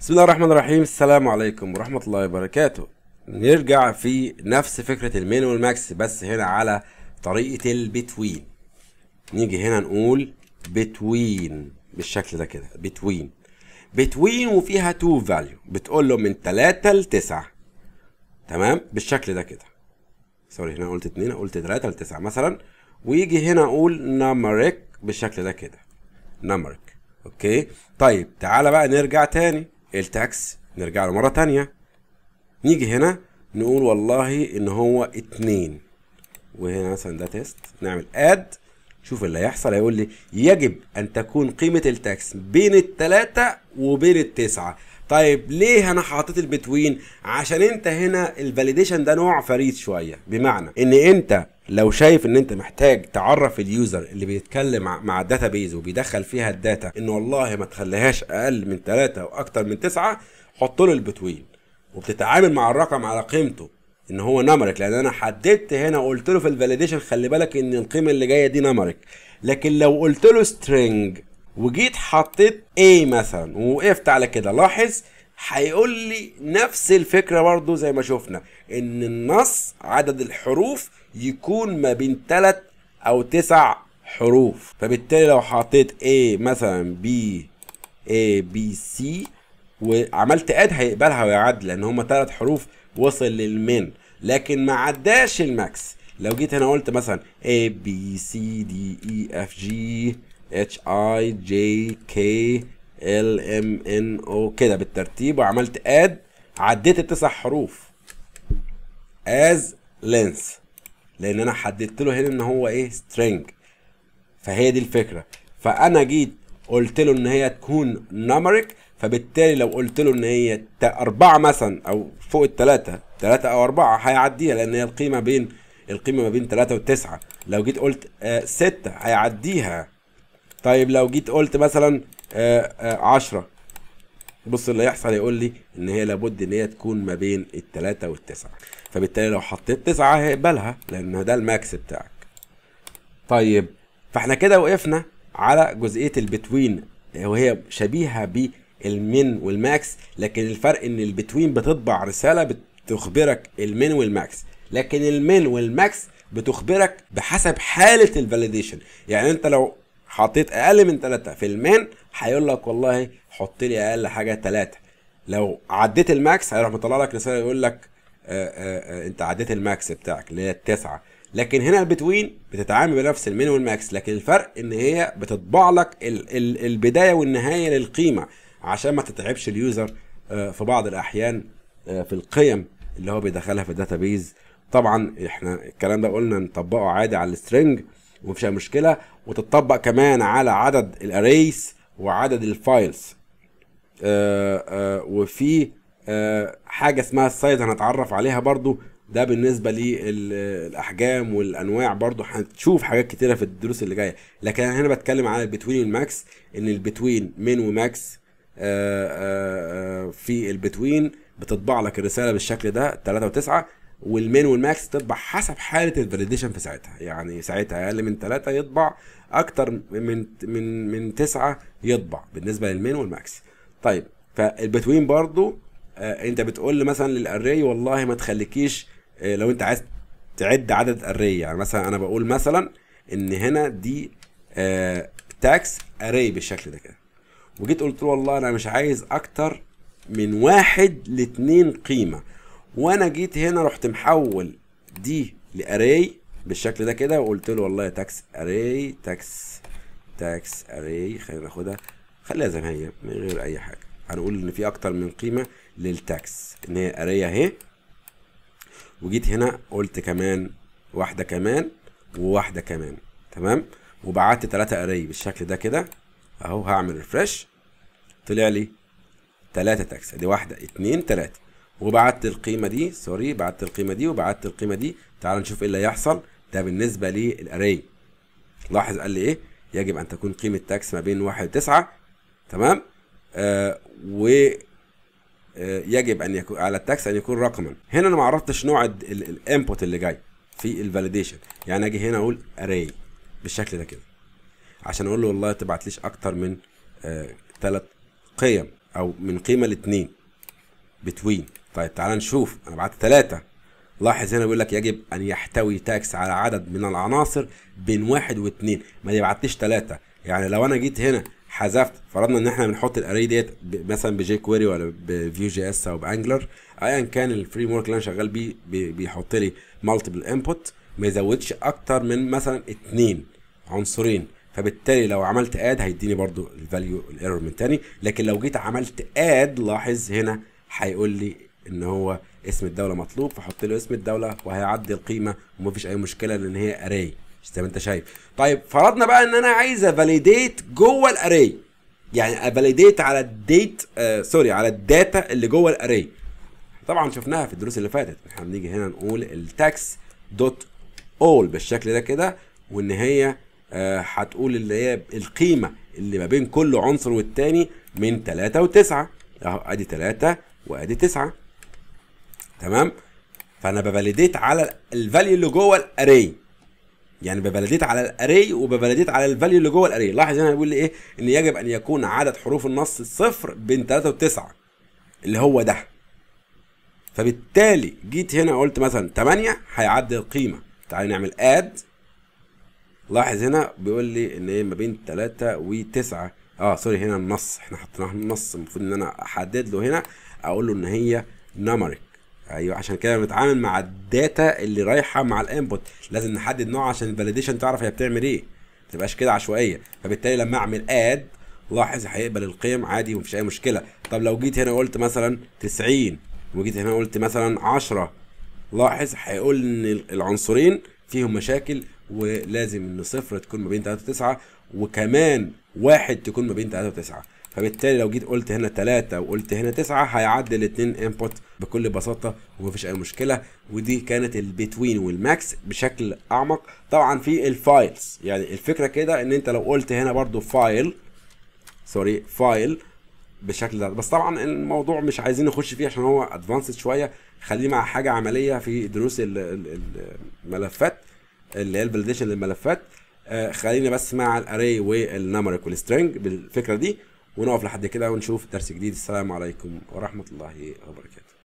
بسم الله الرحمن الرحيم السلام عليكم ورحمة الله وبركاته نرجع في نفس فكرة المين والماكس بس هنا على طريقة البتوين نيجي هنا نقول بتوين بالشكل ده كده بتوين بتوين وفيها تو فاليو بتقول له من 3 ل 9 تمام بالشكل ده كده سوري هنا قلت 2 قلت 3 ل 9 مثلا ويجي هنا اقول نمرك بالشكل ده كده نمرك اوكي طيب تعالى بقى نرجع تاني التاكس نرجع له مرة تانية نيجي هنا نقول والله ان هو اتنين وهنا مثلا ده تيست نعمل اد شوف اللي هيحصل هيقول لي يجب ان تكون قيمة التاكس بين التلاتة وبين التسعة طيب ليه انا حاطط البتوين عشان انت هنا الفاليديشن ده نوع فريد شويه بمعنى ان انت لو شايف ان انت محتاج تعرف اليوزر اللي بيتكلم مع الداتا بيز وبيدخل فيها الداتا ان والله ما تخليهاش اقل من 3 واكتر من 9 حط له البتوين وبتتعامل مع الرقم على قيمته ان هو نمرك لان انا حددت هنا قلت له في الفاليديشن خلي بالك ان القيمه اللي جايه دي نمرك لكن لو قلت له سترينج وجيت حطيت A مثلا ووقفت على كده لاحظ هيقول لي نفس الفكره برضو زي ما شفنا ان النص عدد الحروف يكون ما بين 3 او 9 حروف فبالتالي لو حطيت A مثلا B A B C وعملت اد هيقبلها ويعدي لان هما ثلاث حروف وصل للمين لكن ما عداش الماكس لو جيت هنا قلت مثلا A B C D E F G H I J K L M N O كده بالترتيب وعملت اد عديت التسع حروف as length لان انا حددت له هنا ان هو ايه string فهي دي الفكره فانا جيت قلت له ان هي تكون نمرك فبالتالي لو قلت له ان هي أربعة مثلا او فوق الثلاثة ثلاثة او أربعة هيعديها لان هي القيمة بين القيمة ما بين ثلاثة وتسعة لو جيت قلت آه ستة هيعديها طيب لو جيت قلت مثلا آه آه عشرة بص اللي هيحصل يقول لي ان هي لابد ان هي تكون ما بين الثلاثة والتسعة فبالتالي لو حطيت تسعة هيقبلها لان ده الماكس بتاعك طيب فاحنا كده وقفنا على جزئية البتوين وهي شبيهة بالمين والماكس لكن الفرق ان البتوين بتطبع رسالة بتخبرك المين والماكس لكن المين والماكس بتخبرك بحسب حالة الفاليديشن يعني انت لو حطيت اقل من 3 في المين هيقول لك والله حط لي اقل حاجه 3 لو عديت الماكس هيروح مطلع لك رساله يقول لك آآ آآ انت عديت الماكس بتاعك اللي هي التسعه لكن هنا البتوين بتتعامل بنفس المين والماكس لكن الفرق ان هي بتطبع لك ال ال البدايه والنهايه للقيمه عشان ما تتعبش اليوزر في بعض الاحيان في القيم اللي هو بيدخلها في الداتابيز طبعا احنا الكلام ده قلنا نطبقه عادي على السترنج ومفيش مشكله وتطبق كمان على عدد الاريس وعدد الفايلز آآ آآ وفي آآ حاجه اسمها السايز هنتعرف عليها برضو ده بالنسبه للاحجام والانواع برضو هتشوف حاجات كتيره في الدروس اللي جايه لكن انا هنا بتكلم على البتوين والماكس ان البتوين مين وماكس في البتوين بتطبع لك الرساله بالشكل ده 3 و9 والمين والماكس تطبع حسب حاله الفاليديشن في ساعتها يعني ساعتها اقل من 3 يطبع اكتر من من من 9 يطبع بالنسبه للمين والماكس طيب فالبتوين برضو آه انت بتقول لي مثلا للاري والله ما تخليكيش آه لو انت عايز تعد عدد اري يعني مثلا انا بقول مثلا ان هنا دي آه تاكس اري بالشكل ده كده وجيت قلت له والله انا مش عايز اكتر من واحد لاتنين قيمه وانا جيت هنا رحت محول دي لاري بالشكل ده كده وقلت له والله تاكس اري تاكس تاكس اري خلينا ناخدها خليها زي ما هي من غير اي حاجه هنقول ان في اكتر من قيمه للتاكس ان هي اري اهي وجيت هنا قلت كمان واحده كمان وواحده كمان تمام وبعت ثلاثة اري بالشكل ده كده اهو هعمل ريفرش طلع لي ثلاثة تاكس دي واحده اتنين تلاته وبعت القيمه دي سوري بعت القيمه دي وبعت القيمه دي تعال نشوف ايه اللي هيحصل ده بالنسبه للاري لاحظ قال لي ايه يجب ان تكون قيمه تاكس ما بين 1 و 9 تمام آه و آه يجب ان يكون على التاكس ان يكون رقما هنا انا ما عرفتش نوع الانبوت اللي جاي في الفاليديشن يعني اجي هنا اقول اري بالشكل ده كده عشان اقول له والله تبعتليش اكتر من ثلاث آه قيم او من قيمه لاتنين بتوين طيب تعال نشوف انا بعت ثلاثة لاحظ هنا بيقول لك يجب ان يحتوي تاكس على عدد من العناصر بين واحد واثنين ما يبعتليش ثلاثة يعني لو انا جيت هنا حذفت فرضنا ان احنا بنحط الاري ديت مثلا بجي كويري ولا بفيو جي اس او بانجلر ايا كان الفريم ورك اللي انا شغال بيه بيحط لي مالتيبل انبوت ما يزودش اكتر من مثلا اتنين عنصرين فبالتالي لو عملت اد هيديني برضو الفاليو الايرور من تاني لكن لو جيت عملت اد لاحظ هنا هيقول لي ان هو اسم الدوله مطلوب فاحط له اسم الدوله وهيعدي القيمه ومفيش اي مشكله لان هي اري زي ما انت شايف طيب فرضنا بقى ان انا عايز افاليديت جوه الاري يعني افاليديت على الديت آه سوري على الداتا اللي جوه الاري طبعا شفناها في الدروس اللي فاتت احنا بنيجي هنا نقول التاكس دوت اول بالشكل ده كده وان هي آه هتقول اللي هي القيمه اللي ما بين كل عنصر والتاني من 3 و9 اهو ادي 3 وادي 9 تمام فانا بفاليديت على الفاليو اللي جوه الاري يعني بفاليديت على الاري وبفاليديت على الفاليو اللي جوه الاري لاحظ هنا بيقول لي ايه ان يجب ان يكون عدد حروف النص صفر بين 3 و9 اللي هو ده فبالتالي جيت هنا قلت مثلا 8 هيعدي القيمه تعالى نعمل اد لاحظ هنا بيقول لي ان ايه ما بين 3 و9 اه سوري هنا النص احنا حطيناه النص المفروض ان انا احدد له هنا اقول له ان هي نمرك ايوه عشان كده بنتعامل مع الداتا اللي رايحه مع الانبوت لازم نحدد نوع عشان الفاليديشن تعرف هي بتعمل ايه ما تبقاش كده عشوائيه فبالتالي لما اعمل اد لاحظ هيقبل القيم عادي ومفيش اي مشكله طب لو جيت هنا قلت مثلا 90 وجيت هنا قلت مثلا 10 لاحظ هيقول ان العنصرين فيهم مشاكل ولازم ان صفر تكون ما بين 3 و 9 وكمان واحد تكون ما بين 3 و 9 فبالتالي لو جيت قلت هنا 3 وقلت هنا 9 هيعدي الاثنين انبوت بكل بساطه ومفيش اي مشكله ودي كانت البتوين والماكس بشكل اعمق طبعا في الفايلز يعني الفكره كده ان انت لو قلت هنا برضو فايل سوري فايل بالشكل ده بس طبعا الموضوع مش عايزين نخش فيه عشان هو ادفانسد شويه خليه مع حاجه عمليه في دروس الملفات اللي هي الفاليديشن للملفات آه خلينا بس مع الاري والنمرك والسترنج بالفكره دي ونقف لحد كده ونشوف درس جديد السلام عليكم ورحمه الله وبركاته